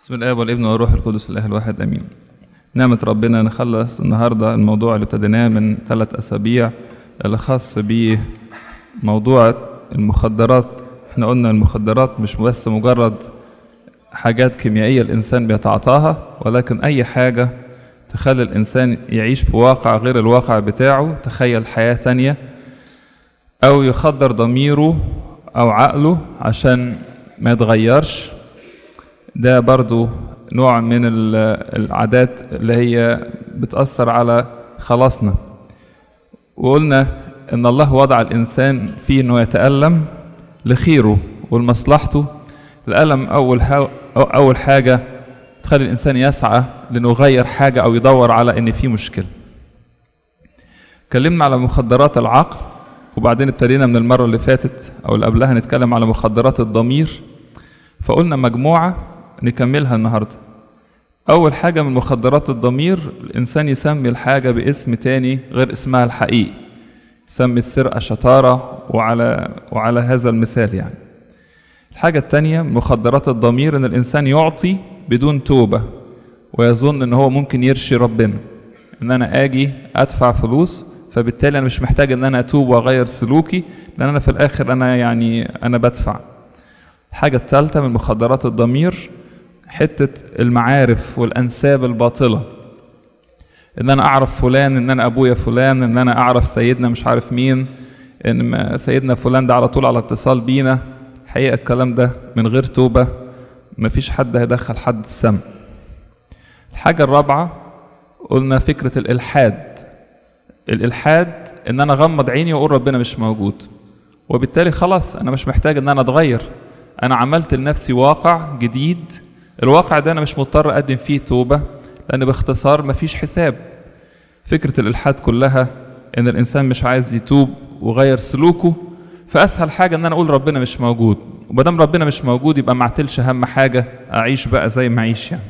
بسم الله والابن والروح القدس الاله الواحد امين نعمة ربنا نخلص النهارده الموضوع اللي ابتديناه من ثلاث اسابيع اللي خاص بموضوع المخدرات احنا قلنا المخدرات مش بس مجرد حاجات كيميائية الإنسان بيتعاطاها ولكن أي حاجة تخلي الإنسان يعيش في واقع غير الواقع بتاعه تخيل حياة تانية أو يخدر ضميره أو عقله عشان ما يتغيرش ده برضو نوع من ال- العادات اللي هي بتأثر على خلاصنا وقلنا إن الله وضع الإنسان فيه إنه يتألم لخيره ولمصلحته الألم أول ها- أو أول حاجة تخلي الإنسان يسعى لأنه يغير حاجة أو يدور على إن في مشكلة اتكلمنا على مخدرات العقل وبعدين ابتدينا من المرة اللي فاتت أو اللي قبلها نتكلم على مخدرات الضمير فقلنا مجموعة نكملها النهاردة أول حاجة من مخدرات الضمير الإنسان يسمي الحاجة باسم تاني غير اسمها الحقيقي يسمي السرقة شطارة وعلى وعلى هذا المثال يعني الحاجة التانية من مخدرات الضمير إن الإنسان يعطي بدون توبة ويظن إن هو ممكن يرشي ربنا إن أنا آجي أدفع فلوس فبالتالي أنا مش محتاج إن أنا أتوب وأغير سلوكي لأن أنا في الآخر أنا يعني أنا بدفع الحاجة الثالثة من مخدرات الضمير حتة المعارف والأنساب الباطلة إن أنا أعرف فلان إن أنا أبويا فلان إن أنا أعرف سيدنا مش عارف مين إن ما- سيدنا فلان ده على طول على اتصال بينا حقيقة الكلام ده من غير توبة مفيش حد هيدخل حد السم الحاجة الرابعة قلنا فكرة الإلحاد الإلحاد إن أنا أغمض عيني وأقول ربنا مش موجود وبالتالي خلاص أنا مش محتاج إن أنا أتغير أنا عملت لنفسي واقع جديد الواقع ده أنا مش مضطر أقدم فيه توبة لأن باختصار مفيش حساب فكرة الإلحاد كلها إن الإنسان مش عايز يتوب وغير سلوكه فأسهل حاجة إن أنا أقول ربنا مش موجود ومادام ربنا مش موجود يبقى ما اعتلش أهم حاجة أعيش بقى زي ما أعيش يعني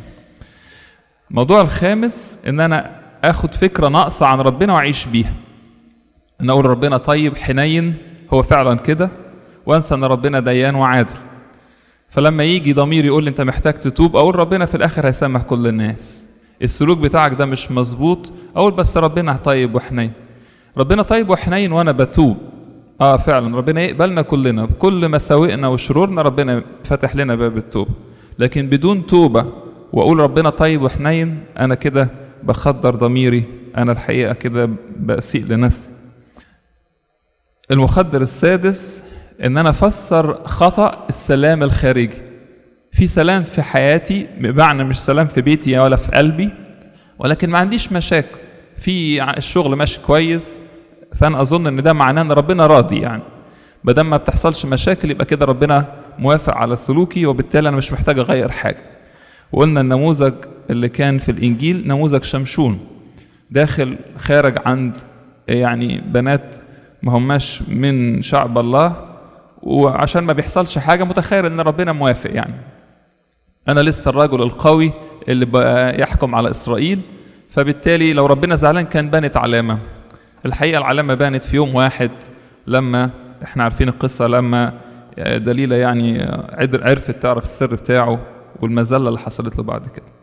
الموضوع الخامس إن أنا آخد فكرة ناقصة عن ربنا وأعيش بيها ان اقول ربنا طيب حنين هو فعلا كده وانسى ان ربنا ديان وعادل فلما يجي ضميري يقول لي انت محتاج تتوب اقول ربنا في الاخر هيسامح كل الناس السلوك بتاعك ده مش مظبوط اقول بس ربنا طيب وحنين ربنا طيب وحنين وانا بتوب اه فعلا ربنا يقبلنا كلنا بكل مساوئنا وشرورنا ربنا فتح لنا باب التوبه لكن بدون توبه واقول ربنا طيب وحنين انا كده بخدر ضميري انا الحقيقه كده بسيء لنفسي المخدر السادس ان انا افسر خطا السلام الخارجي في سلام في حياتي بمعنى مش سلام في بيتي ولا في قلبي ولكن ما عنديش مشاكل في ع- الشغل ماشي كويس فانا اظن ان ده معناه ان ربنا راضي يعني ما دام ما بتحصلش مشاكل يبقى كده ربنا موافق على سلوكي وبالتالي انا مش محتاج اغير حاجه وقلنا النموذج اللي كان في الانجيل نموذج شمشون داخل خارج عند يعني بنات ما هماش من شعب الله وعشان ما بيحصلش حاجه متخيل ان ربنا موافق يعني انا لسه الرجل القوي اللي بقى يحكم على اسرائيل فبالتالي لو ربنا زعلان كان بانت علامه الحقيقه العلامه بانت في يوم واحد لما احنا عارفين القصه لما دليله يعني عدر- عرفت تعرف السر بتاعه والمذله اللي حصلت له بعد كده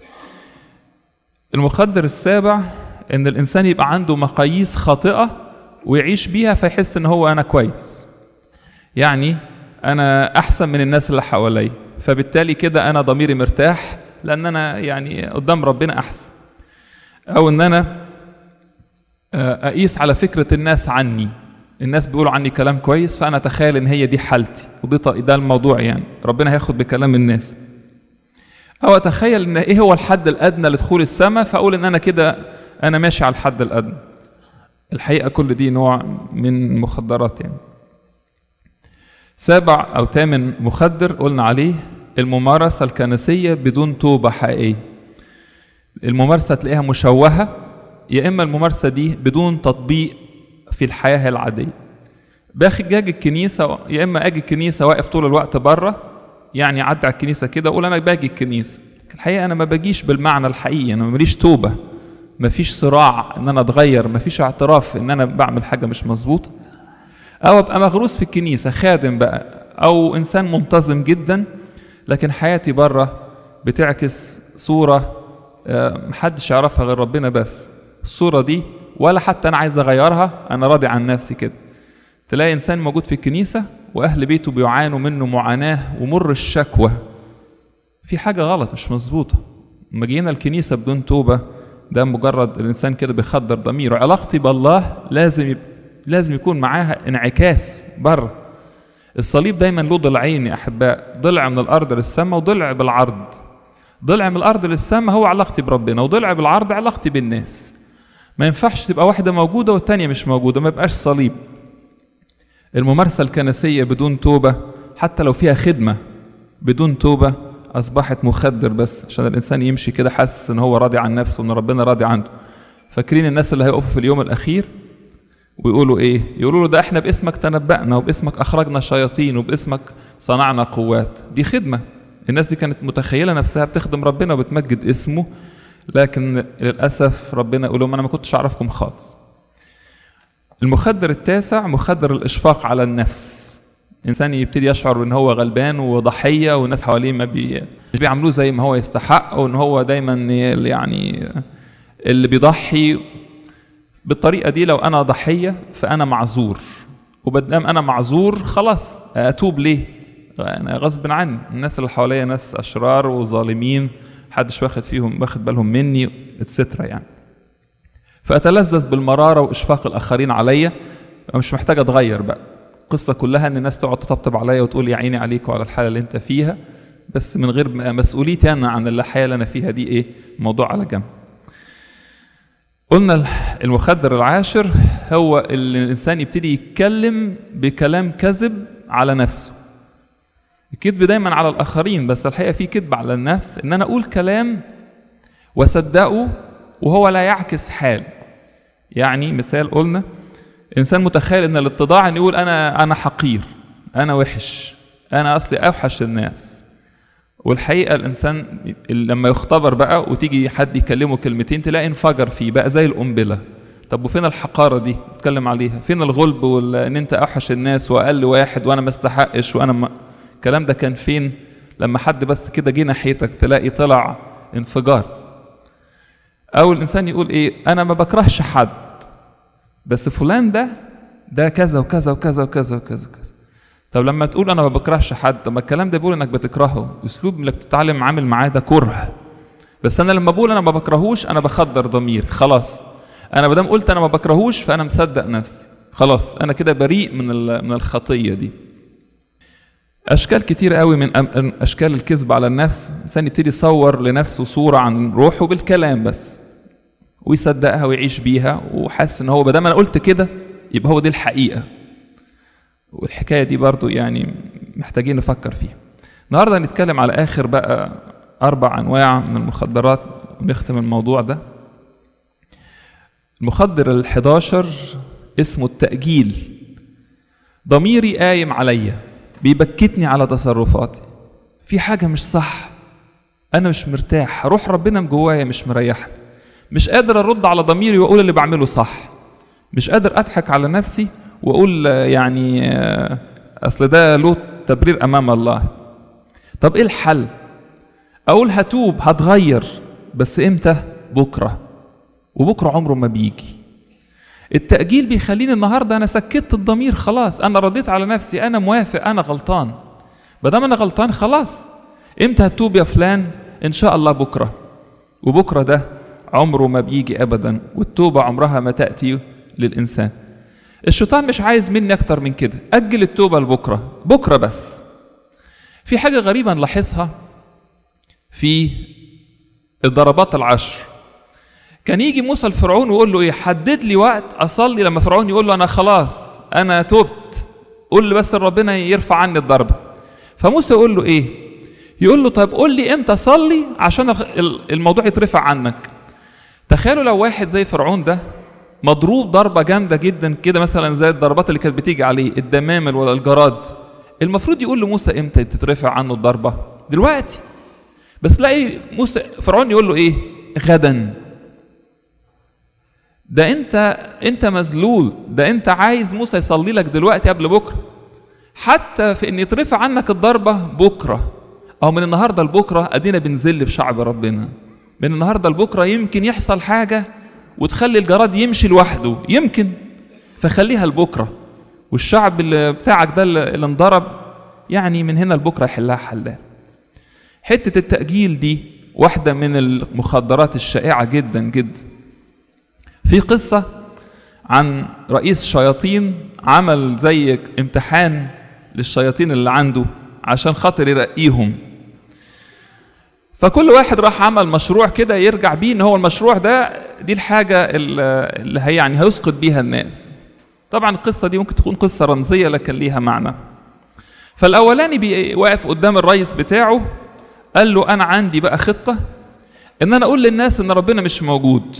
المخدر السابع ان الانسان يبقى عنده مقاييس خاطئه ويعيش بيها فيحس ان هو انا كويس يعني انا احسن من الناس اللي حواليا فبالتالي كده انا ضميري مرتاح لان انا يعني قدام ربنا احسن او ان انا آه، اقيس على فكره الناس عني الناس بيقولوا عني كلام كويس فانا اتخيل ان هي دي حالتي ودي ط- ده الموضوع يعني ربنا هياخد بكلام الناس او اتخيل ان ايه هو الحد الادنى لدخول السماء فاقول ان انا كده انا ماشي على الحد الادنى الحقيقه كل دي نوع من المخدرات يعني سابع او ثامن مخدر قلنا عليه الممارسه الكنسيه بدون توبه حقيقيه الممارسه تلاقيها مشوهه يا اما الممارسه دي بدون تطبيق في الحياه العاديه باخد جاج الكنيسه يا اما اجي الكنيسه واقف طول الوقت بره يعني اعدي على الكنيسه كده اقول انا باجي الكنيسه الحقيقه انا ما باجيش بالمعنى الحقيقي انا ماليش توبه مفيش صراع ان انا اتغير مفيش اعتراف ان انا بعمل حاجه مش مظبوطه او ابقى مغروس في الكنيسه خادم بقى او انسان منتظم جدا لكن حياتي بره بتعكس صورة آه، محدش يعرفها غير ربنا بس الصورة دي ولا حتى أنا عايز أغيرها أنا راضي عن نفسي كده تلاقي إنسان موجود في الكنيسة وأهل بيته بيعانوا منه معاناة ومر الشكوى في حاجة غلط مش مظبوطة لما جينا الكنيسة بدون توبة ده مجرد الإنسان كده بيخدر ضميره علاقتي بالله لازم يب... لازم يكون معاها انعكاس بره الصليب دايما له ضلعين يا أحباء ضلع من الأرض للسماء وضلع بالعرض ضلع من الأرض للسماء هو علاقتي بربنا وضلع بالعرض علاقتي بالناس ما ينفعش تبقى واحدة موجودة والتانية مش موجودة ما يبقاش صليب الممارسة الكنسية بدون توبة حتى لو فيها خدمة بدون توبة أصبحت مخدر بس عشان الإنسان يمشي كده حاسس إن هو راضي عن نفسه وإن ربنا راضي عنه فاكرين الناس اللي هيقفوا في اليوم الأخير ويقولوا إيه؟ يقولوا له ده إحنا باسمك تنبأنا وباسمك أخرجنا شياطين وباسمك صنعنا قوات دي خدمة الناس دي كانت متخيلة نفسها بتخدم ربنا وبتمجد اسمه لكن للأسف ربنا يقول لهم أنا ما كنتش أعرفكم خالص المخدر التاسع مخدر الإشفاق على النفس إنسان يبتدي يشعر إن هو غلبان وضحية والناس حواليه ما بي... مش بيعاملوه زي ما هو يستحق وإن هو دايما يعني اللي بيضحي بالطريقة دي لو أنا ضحية فأنا معذور وبدام أنا معذور خلاص أتوب ليه؟ أنا غصب عني الناس اللي حواليا ناس أشرار وظالمين محدش واخد فيهم واخد بالهم مني اتسترا يعني فأتلذذ بالمرارة وإشفاق الآخرين عليا مش محتاج أتغير بقى القصة كلها إن الناس تقعد تطبطب عليا وتقول يا عيني عليك وعلى الحالة اللي أنت فيها بس من غير مسؤوليتي أنا عن الحياة اللي أنا فيها دي إيه موضوع على جنب قلنا المخدر العاشر هو اللي الإنسان يبتدي يتكلم بكلام كذب على نفسه الكذب دايما على الآخرين بس الحقيقة في كذب على النفس إن أنا أقول كلام وأصدقه وهو لا يعكس حال يعني مثال قلنا انسان متخيل ان الاتضاع ان يقول انا انا حقير انا وحش انا اصلي اوحش الناس والحقيقه الانسان لما يختبر بقى وتيجي حد يكلمه كلمتين تلاقي انفجر فيه بقى زي القنبله طب وفين الحقاره دي اتكلم عليها فين الغلب وان انت اوحش الناس واقل واحد وانا ما استحقش وانا ما الكلام ده كان فين لما حد بس كده جه ناحيتك تلاقي طلع انفجار او الانسان يقول ايه انا ما بكرهش حد بس فلان ده ده كذا وكذا وكذا وكذا وكذا وكذا طب لما تقول انا ما بكرهش حد طب ما الكلام ده بيقول انك بتكرهه اسلوب انك تتعلم عامل معاه ده كره بس انا لما بقول انا ما بكرهوش انا بخدر ضمير خلاص انا ما قلت انا ما بكرهوش فانا مصدق نفسي خلاص انا كده بريء من من الخطيه دي اشكال كتير قوي من اشكال الكذب على النفس الانسان يبتدي يصور لنفسه صوره عن روحه بالكلام بس ويصدقها ويعيش بيها وحاسس ان هو ما دام انا قلت كده يبقى هو دي الحقيقه والحكايه دي برضو يعني محتاجين نفكر فيها النهارده هنتكلم على اخر بقى اربع انواع من المخدرات ونختم الموضوع ده المخدر ال11 اسمه التأجيل ضميري قايم عليا بيبكتني على تصرفاتي في حاجة مش صح أنا مش مرتاح روح ربنا من جوايا مش مريحني مش قادر ارد على ضميري واقول اللي بعمله صح مش قادر اضحك على نفسي واقول يعني اصل ده له تبرير امام الله طب ايه الحل اقول هتوب هتغير بس امتى بكره وبكره عمره ما بيجي التأجيل بيخليني النهارده انا سكت الضمير خلاص انا رديت على نفسي انا موافق انا غلطان ما دام انا غلطان خلاص امتى هتوب يا فلان ان شاء الله بكره وبكره ده عمره ما بيجي ابدا والتوبه عمرها ما تاتي للانسان الشيطان مش عايز مني اكتر من كده اجل التوبه لبكره بكره بس في حاجه غريبه نلاحظها في الضربات العشر كان يجي موسى لفرعون ويقول له ايه حدد لي وقت اصلي لما فرعون يقول له انا خلاص انا تبت قول لي بس ربنا يرفع عني الضربه فموسى يقول له ايه يقول له طيب قول لي امتى اصلي عشان الموضوع يترفع عنك تخيلوا لو واحد زي فرعون ده مضروب ضربه جامده جدا كده مثلا زي الضربات اللي كانت بتيجي عليه الدمامل ولا الجراد المفروض يقول لموسى امتى تترفع عنه الضربه دلوقتي بس لاقي موسى فرعون يقول له ايه غدا ده انت انت مذلول ده انت عايز موسى يصلي لك دلوقتي قبل بكره حتى في ان يترفع عنك الضربه بكره أو من النهاردة لبكرة أدينا بنزل في شعب ربنا من النهاردة لبكرة يمكن يحصل حاجة وتخلي الجراد يمشي لوحده يمكن فخليها لبكرة والشعب اللي بتاعك ده اللي انضرب يعني من هنا لبكرة يحلها حلال حتة التأجيل دي واحدة من المخدرات الشائعة جدا جدا في قصة عن رئيس شياطين عمل زي امتحان للشياطين اللي عنده عشان خاطر يرقيهم فكل واحد راح عمل مشروع كده يرجع بيه ان هو المشروع ده دي الحاجة اللي هي يعني هيسقط بيها الناس طبعا القصة دي ممكن تكون قصة رمزية لكن ليها معنى فالأولاني واقف قدام الرئيس بتاعه قال له أنا عندي بقى خطة إن أنا أقول للناس إن ربنا مش موجود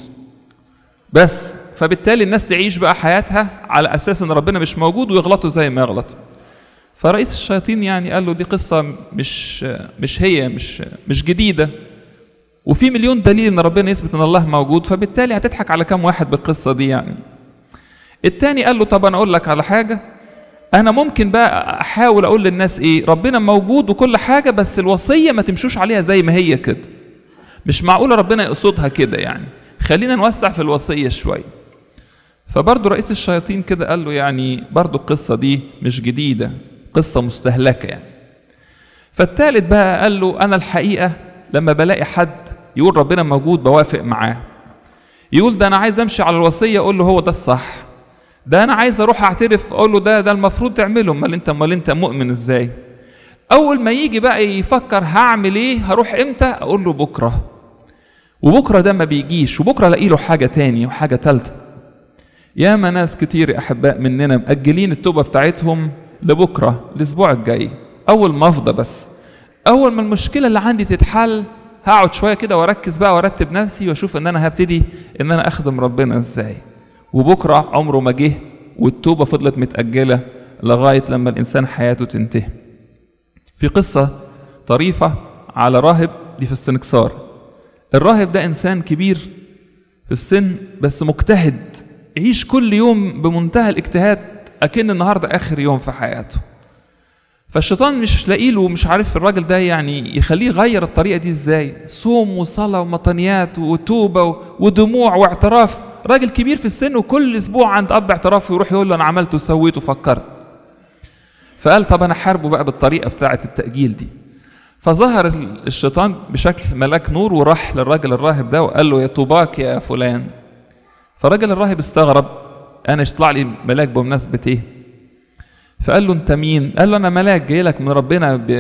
بس فبالتالي الناس تعيش بقى حياتها على أساس إن ربنا مش موجود ويغلطوا زي ما يغلطوا فرئيس الشياطين يعني قال له دي قصة مش مش هي مش مش جديدة وفي مليون دليل إن ربنا يثبت إن الله موجود فبالتالي هتضحك على كام واحد بالقصة دي يعني التاني قال له طب أنا أقول لك على حاجة أنا ممكن بقى أحاول أقول للناس إيه ربنا موجود وكل حاجة بس الوصية ما تمشوش عليها زي ما هي كده مش معقولة ربنا يقصدها كده يعني خلينا نوسع في الوصية شوية فبرضه رئيس الشياطين كده قال له يعني برضه القصة دي مش جديدة قصة مستهلكة يعني فالتالت بقى قال له أنا الحقيقة لما بلاقي حد يقول ربنا موجود بوافق معاه يقول ده أنا عايز أمشي على الوصية أقول له هو ده الصح ده أنا عايز أروح أعترف أقول له ده ده المفروض تعمله أمال أنت أمال أنت مؤمن إزاي أول ما يجي بقى يفكر هعمل إيه هروح إمتى أقول له بكرة وبكرة ده ما بيجيش وبكرة ألاقي له حاجة تاني وحاجة تالتة ياما ناس كتير يا أحباء مننا مأجلين التوبة بتاعتهم لبكرة الأسبوع الجاي أول ما أفضى بس أول ما المشكلة اللي عندي تتحل هقعد شوية كده وأركز بقى وأرتب نفسي وأشوف إن أنا هبتدي إن أنا أخدم ربنا إزاي وبكرة عمره ما جه والتوبة فضلت متأجلة لغاية لما الإنسان حياته تنتهي في قصة طريفة على راهب دي في السنكسار الراهب ده إنسان كبير في السن بس مجتهد يعيش كل يوم بمنتهى الاجتهاد أكن النهاردة آخر يوم في حياته فالشيطان مش لاقي له مش عارف الراجل ده يعني يخليه يغير الطريقة دي ازاي صوم وصلاة ومطنيات وتوبة ودموع واعتراف راجل كبير في السن وكل اسبوع عند اب اعتراف ويروح يقول له انا عملت وسويت وفكرت فقال طب انا حاربه بقى بالطريقة بتاعة التأجيل دي فظهر الشيطان بشكل ملاك نور وراح للراجل الراهب ده وقال له يا طوباك يا فلان فالراجل الراهب استغرب انا يطلع لي ملاك بمناسبة ايه فقال له انت مين قال له انا ملاك جاي لك من ربنا ب...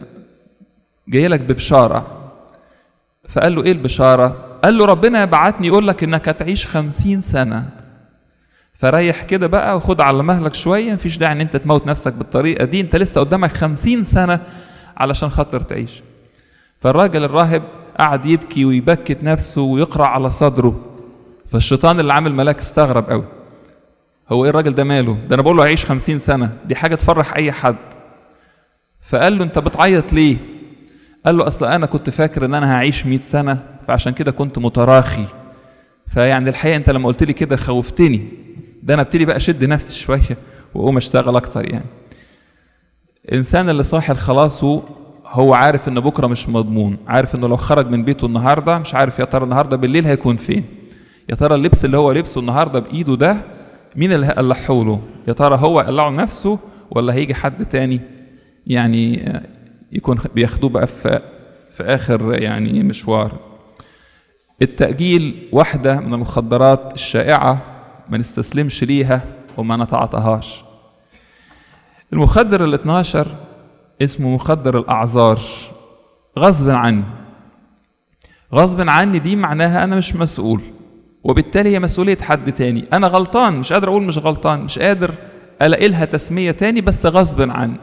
جاي لك ببشارة فقال له ايه البشارة قال له ربنا بعتني يقول لك انك هتعيش خمسين سنة فريح كده بقى وخد على مهلك شوية مفيش داعي ان انت تموت نفسك بالطريقة دي انت لسه قدامك خمسين سنة علشان خاطر تعيش فالراجل الراهب قعد يبكي ويبكت نفسه ويقرع على صدره فالشيطان اللي عامل ملاك استغرب قوي هو ايه الراجل ده ماله ده انا بقول له هيعيش خمسين سنة دي حاجة تفرح اي حد فقال له انت بتعيط ليه قال له اصل انا كنت فاكر ان انا هعيش مئة سنة فعشان كده كنت متراخي فيعني الحقيقة انت لما قلت لي كده خوفتني ده انا ابتدي بقى اشد نفسي شوية واقوم اشتغل اكتر يعني الانسان اللي صاحي لخلاصه هو عارف ان بكره مش مضمون عارف انه لو خرج من بيته النهارده مش عارف يا ترى النهارده بالليل هيكون فين يا ترى اللبس اللي هو لبسه النهارده بايده ده مين اللي هيقلعه له يا ترى هو يقلعه لنفسه ولا هيجي حد تاني يعني يكون بياخدوه بقى في في اخر يعني مشوار التأجيل واحدة من المخدرات الشائعة ما نستسلمش ليها وما نتعاطاهاش المخدر ال 12 اسمه مخدر الأعذار غصب عني غصب عني دي معناها أنا مش مسؤول وبالتالي هي مسؤولية حد تاني أنا غلطان مش قادر أقول مش غلطان مش قادر ألاقي لها تسمية تاني بس غصب عني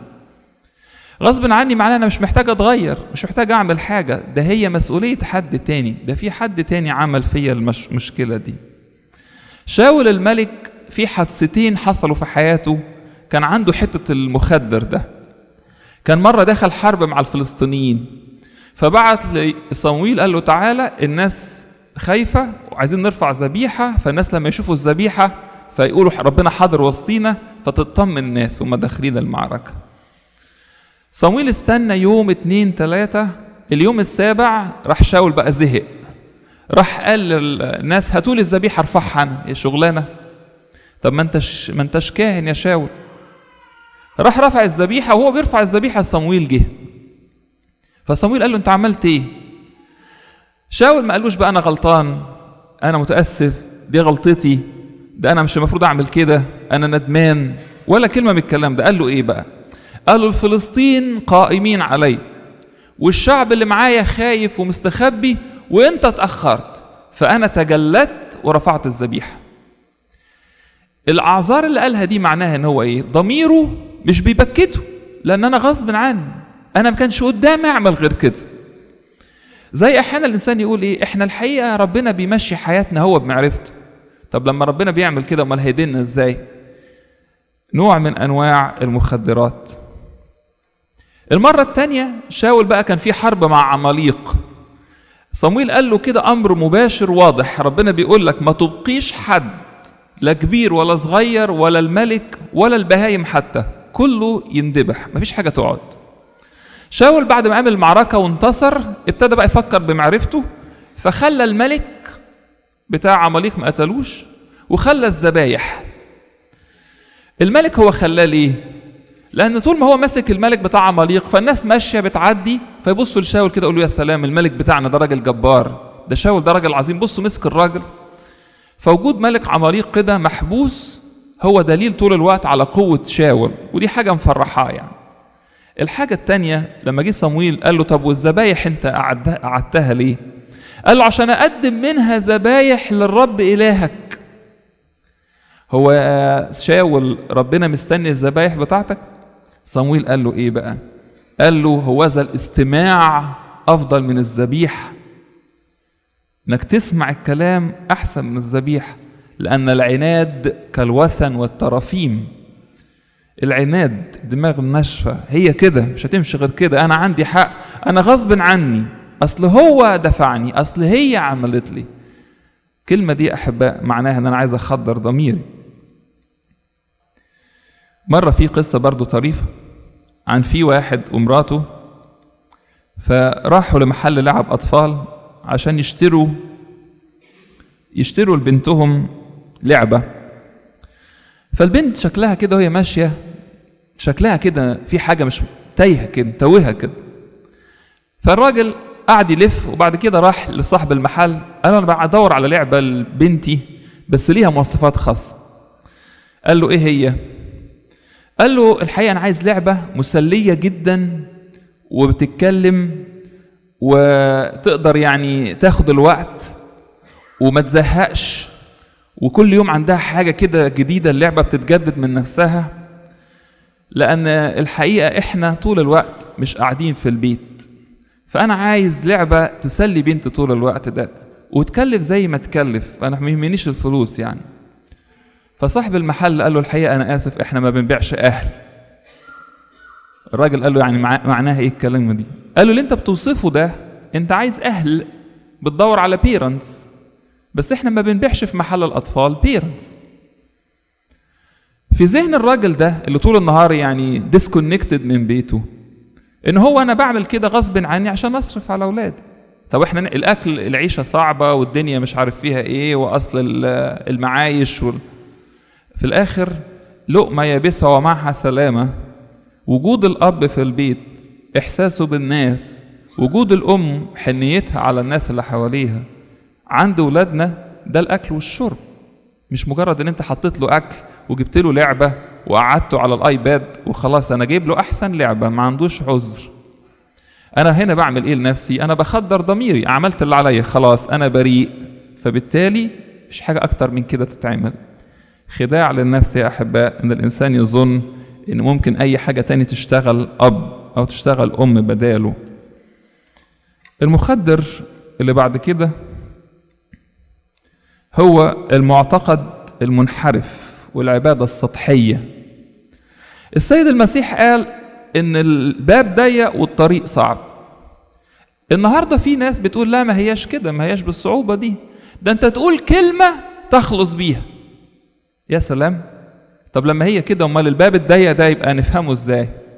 غصب عني معناها أنا مش محتاج أتغير مش محتاج أعمل حاجة ده هي مسؤولية حد تاني ده في حد تاني عمل فيا المشكلة دي شاول الملك في حادثتين حصلوا في حياته كان عنده حتة المخدر ده كان مرة دخل حرب مع الفلسطينيين فبعت لصمويل قال له تعالى الناس خايفة وعايزين نرفع ذبيحة فالناس لما يشوفوا الذبيحة فيقولوا ربنا حاضر وسطينا فتطمن الناس وهم داخلين المعركة صمويل استنى يوم اتنين تلاتة اليوم السابع راح شاول بقى زهق راح قال للناس هاتوا لي الذبيحه ارفعها انا يا شغلانه طب ما انتش ما انتش كاهن يا شاول راح رفع الذبيحه وهو بيرفع الذبيحه صمويل جه فصمويل قال له انت عملت ايه شاول ما قالوش بقى انا غلطان انا متاسف دي غلطتي ده انا مش المفروض اعمل كده انا ندمان ولا كلمه من الكلام ده قال له ايه بقى قال له الفلسطين قائمين علي والشعب اللي معايا خايف ومستخبي وانت اتاخرت فانا تجلت ورفعت الذبيحه الاعذار اللي قالها دي معناها ان هو ايه ضميره مش بيبكته لان انا غصب عني انا ما كانش قدامي اعمل غير كده زي احيانا الانسان يقول ايه احنا الحقيقه ربنا بيمشي حياتنا هو بمعرفته طب لما ربنا بيعمل كده امال هيدينا ازاي نوع من انواع المخدرات المرة التانية شاول بقى كان في حرب مع عماليق صمويل قال له كده أمر مباشر واضح ربنا بيقول لك ما تبقيش حد لا كبير ولا صغير ولا الملك ولا البهايم حتى كله يندبح مفيش حاجة تقعد شاول بعد ما عمل المعركة وانتصر ابتدى بقى يفكر بمعرفته فخلى الملك بتاع عماليق ما قتلوش وخلى الذبايح الملك هو خلاه ليه لان طول ما هو ماسك الملك بتاع عماليق فالناس ماشيه بتعدي فيبصوا لشاول كده يقولوا يا سلام الملك بتاعنا ده راجل جبار ده شاول ده راجل عظيم بصوا مسك الراجل فوجود ملك عماليق كده محبوس هو دليل طول الوقت على قوة شاول ودي حاجة مفرحاه يعني الحاجة التانية لما جه صمويل قال له طب والذبايح انت قعدتها ليه قال له عشان اقدم منها ذبايح للرب الهك هو شاول ربنا مستني الذبايح بتاعتك صمويل قال له ايه بقى قال له هوذا الاستماع افضل من الذبيح انك تسمع الكلام احسن من الذبيح لان العناد كالوثن والترافيم العناد دماغ الناشفة هي كده مش هتمشي غير كده أنا عندي حق أنا غصب عني أصل هو دفعني أصل هي عملت لي كلمة دي أحباء معناها أن أنا عايز أخدر ضميري مرة في قصة برضو طريفة عن في واحد ومراته فراحوا لمحل لعب أطفال عشان يشتروا يشتروا لبنتهم لعبة فالبنت شكلها كده وهي ماشية شكلها كده في حاجة مش تايهة كده توهة كده فالراجل قعد يلف وبعد كده راح لصاحب المحل قال انا بقى ادور على لعبه لبنتي بس ليها مواصفات خاصه قال له ايه هي قال له الحقيقه انا عايز لعبه مسليه جدا وبتتكلم وتقدر يعني تاخد الوقت وما تزهقش وكل يوم عندها حاجه كده جديده اللعبه بتتجدد من نفسها لان الحقيقه احنا طول الوقت مش قاعدين في البيت فانا عايز لعبه تسلي بنتي طول الوقت ده وتكلف زي ما تكلف انا ما يهمنيش الفلوس يعني فصاحب المحل قال له الحقيقه انا اسف احنا ما بنبيعش اهل الراجل قال له يعني مع... معناها ايه الكلمه دي قال له اللي انت بتوصفه ده انت عايز اهل بتدور على بيرنتس بس احنا ما بنبيعش في محل الاطفال بيرنتس في ذهن الراجل ده اللي طول النهار يعني ديسكونكتد من بيته ان هو انا بعمل كده غصب عني عشان اصرف على اولادي طب احنا الاكل العيشه صعبه والدنيا مش عارف فيها ايه واصل المعايش وال... في الاخر لقمه يابسه ومعها سلامه وجود الاب في البيت احساسه بالناس وجود الام حنيتها على الناس اللي حواليها عند ولادنا ده الاكل والشرب مش مجرد ان انت حطيت له اكل وجبت له لعبه وقعدته على الايباد وخلاص انا جايب له احسن لعبه ما عندوش عذر انا هنا بعمل ايه لنفسي انا بخدر ضميري عملت اللي عليا خلاص انا بريء فبالتالي مفيش حاجه اكتر من كده تتعمل خداع للنفس يا احباء ان الانسان يظن ان ممكن اي حاجه تاني تشتغل اب او تشتغل ام بداله المخدر اللي بعد كده هو المعتقد المنحرف والعبادة السطحية السيد المسيح قال إن الباب ضيق والطريق صعب النهاردة في ناس بتقول لا ما هياش كده ما هياش بالصعوبة دي ده أنت تقول كلمة تخلص بيها يا سلام طب لما هي كده أمال الباب الضيق ده يبقى نفهمه إزاي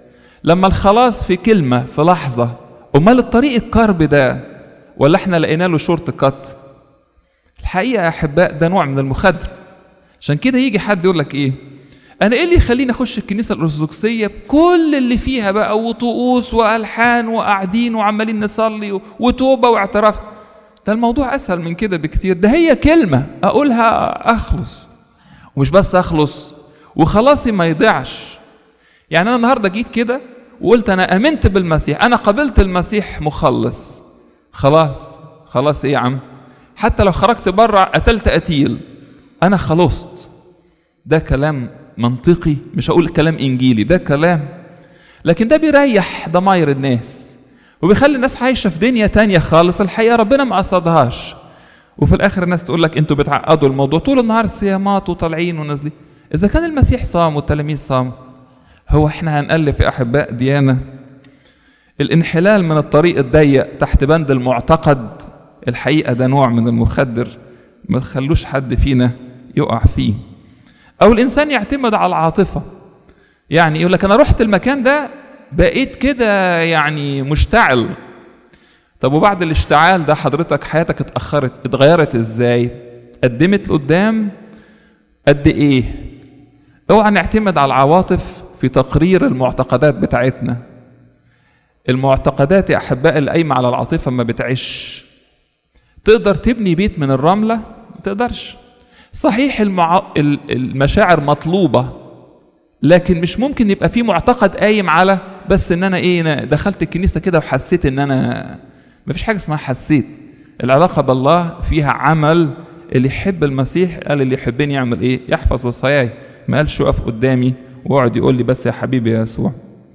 لما الخلاص في كلمة في لحظة أمال الطريق الكرب ده ولا احنا لقينا له شورت كات الحقيقة يا أحباء ده نوع من المخدر عشان كده يجي حد يقول لك إيه أنا إيه اللي يخليني أخش الكنيسة الأرثوذكسية بكل اللي فيها بقى وطقوس وألحان وقاعدين وعمالين نصلي وتوبة واعتراف ده الموضوع أسهل من كده بكتير ده هي كلمة أقولها أخلص ومش بس أخلص وخلاصي ما يضيعش يعني أنا النهاردة جيت كده وقلت أنا آمنت بالمسيح أنا قبلت المسيح مخلص خلاص خلاص إيه يا عم حتى لو خرجت بره قتلت قتيل أنا خلصت ده كلام منطقي مش هقول كلام إنجيلي ده كلام لكن ده بيريح ضماير الناس وبيخلي الناس عايشه في دنيا تانية خالص الحقيقه ربنا ما قصدهاش وفي الاخر الناس تقول لك انتوا بتعقدوا الموضوع طول النهار صيامات وطالعين ونازلين اذا كان المسيح صام والتلاميذ صام هو احنا هنألف يا احباء ديانه الانحلال من الطريق الضيق تحت بند المعتقد الحقيقه ده نوع من المخدر ما تخلوش حد فينا يقع فيه او الانسان يعتمد على العاطفه يعني يقول لك انا رحت المكان ده بقيت كده يعني مشتعل طب وبعد الاشتعال ده حضرتك حياتك اتأخرت اتغيرت ازاي قدمت لقدام قد ايه اوعى نعتمد على العواطف في تقرير المعتقدات بتاعتنا المعتقدات يا احباء اللي قايمه على العاطفه ما بتعيش تقدر تبني بيت من الرمله ما تقدرش صحيح المع... المشاعر مطلوبه لكن مش ممكن يبقى في معتقد قايم على بس ان انا ايه أنا دخلت الكنيسه كده وحسيت ان انا ما فيش حاجه اسمها حسيت العلاقه بالله فيها عمل اللي يحب المسيح قال اللي يحبني يعمل ايه يحفظ وصاياي ما قالش وقف قدامي ويقعد يقول لي بس يا حبيبي يا يسوع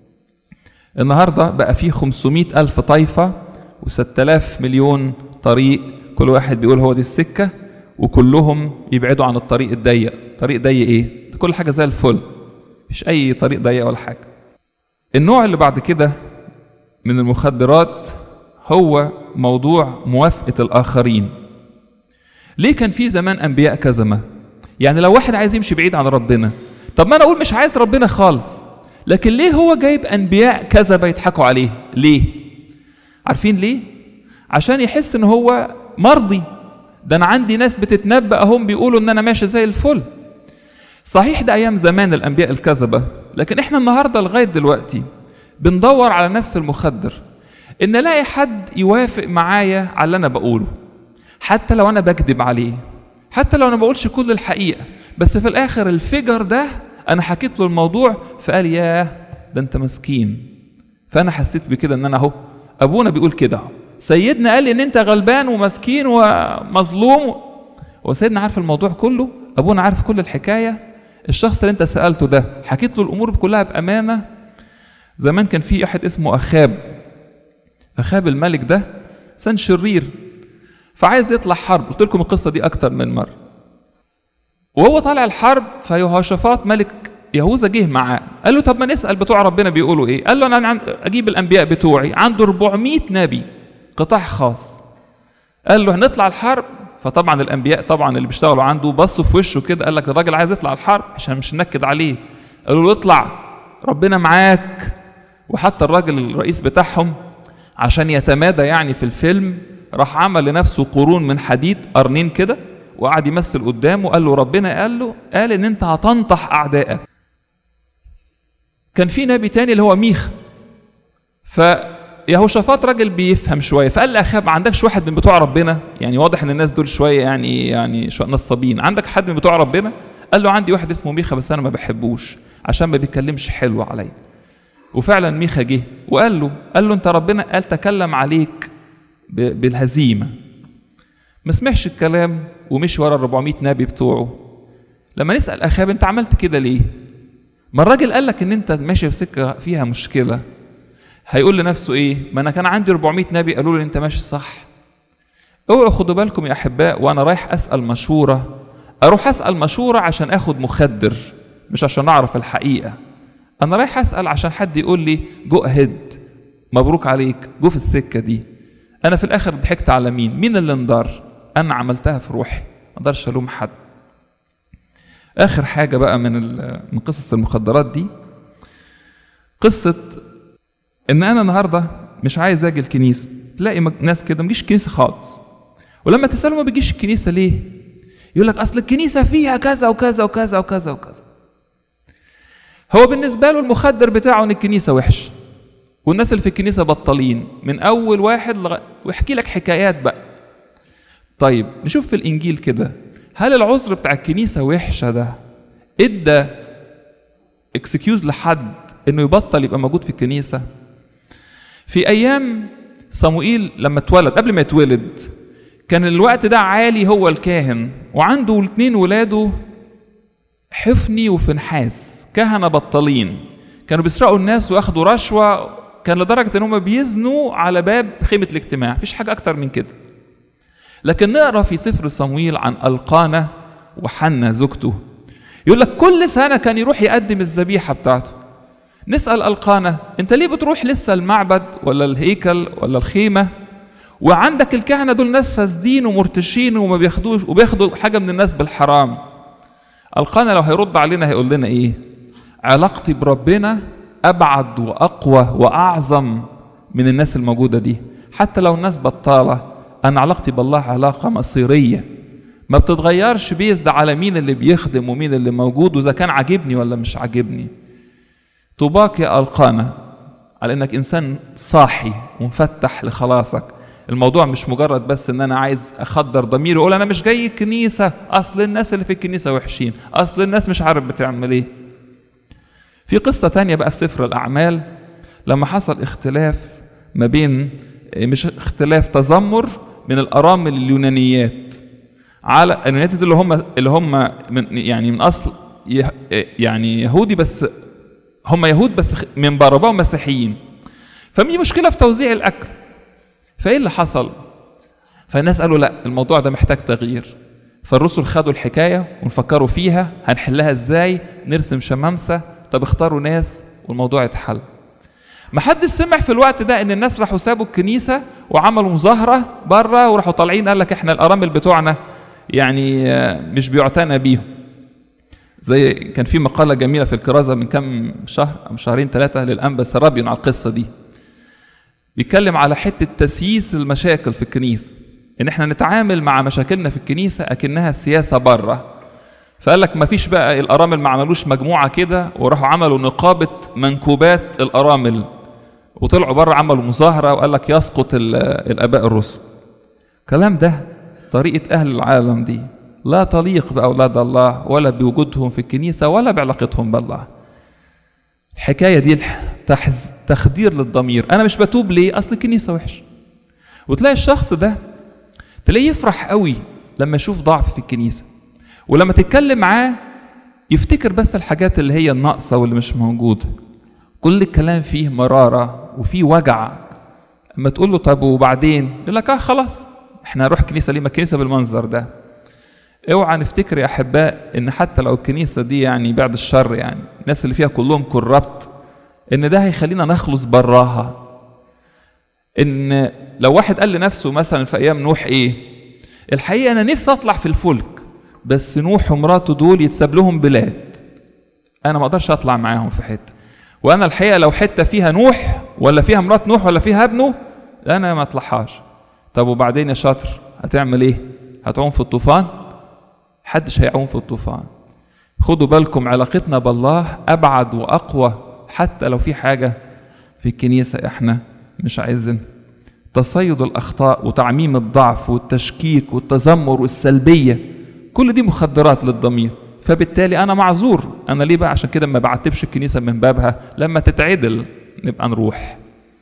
النهارده بقى فيه 500 ألف طائفة و6000 مليون طريق كل واحد بيقول هو دي السكة وكلهم يبعدوا عن الطريق الضيق طريق ضيق ايه كل حاجة زي الفل مفيش أي طريق ضيق ولا حاجة النوع اللي بعد كده من المخدرات هو موضوع موافقة الآخرين ليه كان في زمان أنبياء كذمة يعني لو واحد عايز يمشي بعيد عن ربنا طب ما أنا أقول مش عايز ربنا خالص لكن ليه هو جايب أنبياء كذبة يضحكوا عليه ليه عارفين ليه عشان يحس ان هو مرضي ده انا عندي ناس بتتنبأ هم بيقولوا ان انا ماشي زي الفل صحيح ده ايام زمان الانبياء الكذبه لكن احنا النهارده لغايه دلوقتي بندور على نفس المخدر ان الاقي حد يوافق معايا على اللي انا بقوله حتى لو انا بكذب عليه حتى لو انا بقولش كل الحقيقه بس في الاخر الفجر ده انا حكيت له الموضوع فقال ياه ده انت مسكين فانا حسيت بكده ان انا اهو ابونا بيقول كده سيدنا قال لي ان انت غلبان ومسكين ومظلوم وسيدنا عارف الموضوع كله ابونا عارف كل الحكايه الشخص اللي انت سالته ده حكيت له الامور كلها بامانه زمان كان في احد اسمه اخاب اخاب الملك ده انسان شرير فعايز يطلع حرب قلت لكم القصه دي اكتر من مره وهو طالع الحرب فيهوشافاط ملك يهوذا جه معاه قال له طب ما نسال بتوع ربنا بيقولوا ايه قال له انا اجيب الانبياء بتوعي عنده 400 نبي قطاع خاص قال له هنطلع الحرب فطبعا الانبياء طبعا اللي بيشتغلوا عنده بصوا في وشه كده قال لك الراجل عايز يطلع الحرب عشان مش ننكد عليه قالوا له اطلع ربنا معاك وحتى الراجل الرئيس بتاعهم عشان يتمادى يعني في الفيلم راح عمل لنفسه قرون من حديد قرنين كده وقعد يمثل قدامه وقال له ربنا قال له قال ان انت هتنطح اعدائك كان في نبي تاني اللي هو ميخا فيهوشافاط راجل بيفهم شويه فقال لاخاب ما عندكش واحد من بتوع ربنا يعني واضح ان الناس دول شويه يعني يعني شو نصابين عندك حد من بتوع ربنا قال له عندي واحد اسمه ميخا بس انا ما بحبوش عشان ما بيتكلمش حلو عليا وفعلا ميخا جه وقال له قال له انت ربنا قال تكلم عليك بالهزيمه ما سمعش الكلام ومشي ورا ال 400 نبي بتوعه لما نسال اخاب انت عملت كده ليه ما الراجل قال لك ان انت ماشي في سكه فيها مشكله هيقول لنفسه ايه ما انا كان عندي 400 نبي قالوا لي انت ماشي صح اوعوا خدوا بالكم يا احباء وانا رايح اسال مشوره اروح اسال مشوره عشان اخد مخدر مش عشان اعرف الحقيقه انا رايح اسال عشان حد يقول لي جو اهيد مبروك عليك جو في السكه دي انا في الاخر ضحكت على مين مين اللي انضر انا عملتها في روحي ما اقدرش الوم حد اخر حاجه بقى من من قصص المخدرات دي قصه ان انا النهارده مش عايز اجي الكنيسه تلاقي مج- ناس كده ما بيجيش الكنيسه خالص ولما تساله ما بيجيش الكنيسه ليه يقول لك اصل الكنيسه فيها كذا وكذا وكذا وكذا وكذا هو بالنسبه له المخدر بتاعه ان الكنيسه وحش والناس اللي في الكنيسه بطالين من اول واحد لغ... ويحكي لك حكايات بقى طيب نشوف في الانجيل كده هل العذر بتاع الكنيسه وحشه ده ادى اكسكيوز لحد انه يبطل يبقى موجود في الكنيسه في ايام صموئيل لما اتولد قبل ما يتولد كان الوقت ده عالي هو الكاهن وعنده الاثنين ولاده حفني وفنحاس كهنة بطالين كانوا بيسرقوا الناس وياخدوا رشوة كان لدرجة ان هم بيزنوا على باب خيمة الاجتماع مفيش حاجة اكتر من كده لكن نقرا في سفر صمويل عن القانة وحنا زوجته يقول لك كل سنة كان يروح يقدم الذبيحة بتاعته نسأل القانة انت ليه بتروح لسه المعبد ولا الهيكل ولا الخيمة وعندك الكهنة دول ناس فاسدين ومرتشين وما بياخدوش وبياخدوا حاجة من الناس بالحرام القانا لو هيرد علينا هيقول لنا ايه علاقتي بربنا ابعد واقوى واعظم من الناس الموجوده دي حتى لو الناس بطاله انا علاقتي بالله علاقه مصيريه ما بتتغيرش بيزد على مين اللي بيخدم ومين اللي موجود واذا كان عاجبني ولا مش عاجبني طوباك يا القانا على انك انسان صاحي ومفتح لخلاصك الموضوع مش مجرد بس ان انا عايز اخدر ضميري واقول انا مش جاي الكنيسه اصل الناس اللي في الكنيسه وحشين اصل الناس مش عارف بتعمل ايه في قصه تانية بقى في سفر الاعمال لما حصل اختلاف ما بين مش اختلاف تذمر من الارامل اليونانيات على اليونانيات اللي هم اللي هم من يعني من اصل يه- يعني يهودي بس هم يهود بس خ- من بره بقوا مسيحيين ففي مشكله في توزيع الاكل فايه اللي حصل فالناس قالوا لا الموضوع ده محتاج تغيير فالرسل خدوا الحكايه ونفكروا فيها هنحلها ازاي نرسم شمامسه طب اختاروا ناس والموضوع اتحل ما حدش سمع في الوقت ده ان الناس راحوا سابوا الكنيسه وعملوا مظاهره بره وراحوا طالعين قال لك احنا الارامل بتوعنا يعني آه، مش بيعتنى بيهم زي كان في مقاله جميله في الكرازه من كام شهر او شهرين ثلاثه للانبا سرابيون على القصه دي بيتكلم على حته تسييس المشاكل في الكنيسه ان احنا نتعامل مع مشاكلنا في الكنيسه اكنها السياسه بره فقال لك ما فيش بقى الارامل ما عملوش مجموعه كده وراحوا عملوا نقابه منكوبات الارامل وطلعوا بره عملوا مظاهره وقال لك يسقط ال- الاباء الرسل الكلام ده طريقه اهل العالم دي لا تليق باولاد الله ولا بوجودهم في الكنيسه ولا بعلاقتهم بالله الحكايه دي الح- تحز تخدير للضمير انا مش بتوب ليه اصل الكنيسه وحش وتلاقي الشخص ده تلاقيه يفرح قوي لما يشوف ضعف في الكنيسه ولما تتكلم معاه يفتكر بس الحاجات اللي هي الناقصه واللي مش موجوده كل الكلام فيه مراره وفيه وجع اما تقول له طب وبعدين يقول لك اه خلاص احنا هنروح الكنيسه ليه ما الكنيسه بالمنظر ده اوعى نفتكر يا احباء ان حتى لو الكنيسه دي يعني بعد الشر يعني الناس اللي فيها كلهم كربت ان ده هيخلينا نخلص براها ان لو واحد قال لنفسه مثلا في ايام نوح ايه الحقيقه انا نفسي اطلع في الفلك بس نوح ومراته دول يتساب لهم بلاد انا ما اقدرش اطلع معاهم في حته وانا الحقيقه لو حته فيها نوح ولا فيها مرات نوح ولا فيها ابنه انا ما اطلعهاش طب وبعدين يا شاطر هتعمل ايه هتعوم في الطوفان حدش هيعوم في الطوفان خدوا بالكم علاقتنا بالله ابعد واقوى حتى لو في حاجه في الكنيسه احنا مش عايزين تصيد الاخطاء وتعميم الضعف والتشكيك والتذمر والسلبيه كل دي مخدرات للضمير فبالتالي انا معذور انا ليه بقى عشان كده ما بعتبش الكنيسه من بابها لما تتعدل نبقى نروح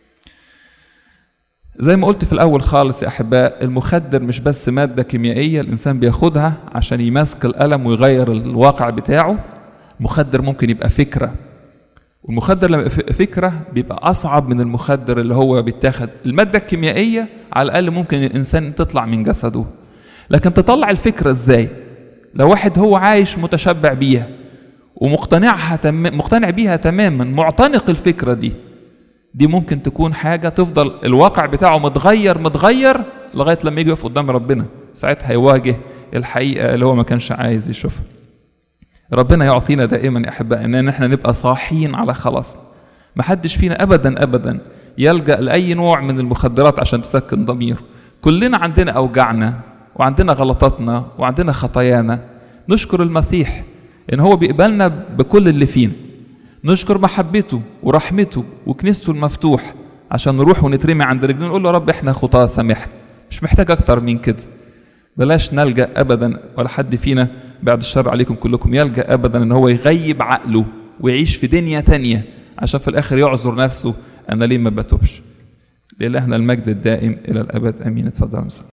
زي ما قلت في الاول خالص يا احباء المخدر مش بس ماده كيميائيه الانسان بياخدها عشان يماسك الالم ويغير الواقع بتاعه المخدر ممكن يبقى فكره والمخدر لما يبقى ف- فكره بيبقى اصعب من المخدر اللي هو بيتاخد الماده الكيميائيه على الاقل ممكن الانسان تطلع من جسده لكن تطلع الفكره ازاي لو واحد هو عايش متشبع بيها ومقتنعها تم... مقتنع بيها تماما معتنق الفكره دي دي ممكن تكون حاجه تفضل الواقع بتاعه متغير متغير لغايه لما يجي يقف قدام ربنا ساعتها هيواجه الحقيقه اللي هو ما كانش عايز يشوفها ربنا يعطينا دائما يا احباء ان احنا نبقى صاحيين على خلاصنا ما حدش فينا ابدا ابدا يلجأ لأي نوع من المخدرات عشان تسكن ضميره كلنا عندنا أوجعنا وعندنا غلطاتنا وعندنا خطايانا نشكر المسيح إن هو بيقبلنا بكل اللي فينا نشكر محبته ورحمته وكنيسته المفتوح عشان نروح ونترمي عند رجلين نقول له يا رب احنا خطاة سامحنا مش محتاج اكتر من كده بلاش نلجا ابدا ولا حد فينا بعد الشر عليكم كلكم يلجا ابدا ان هو يغيب عقله ويعيش في دنيا تانية عشان في الاخر يعذر نفسه انا ليه ما بتوبش لإلهنا المجد الدائم الى الابد امين اتفضل يا مساء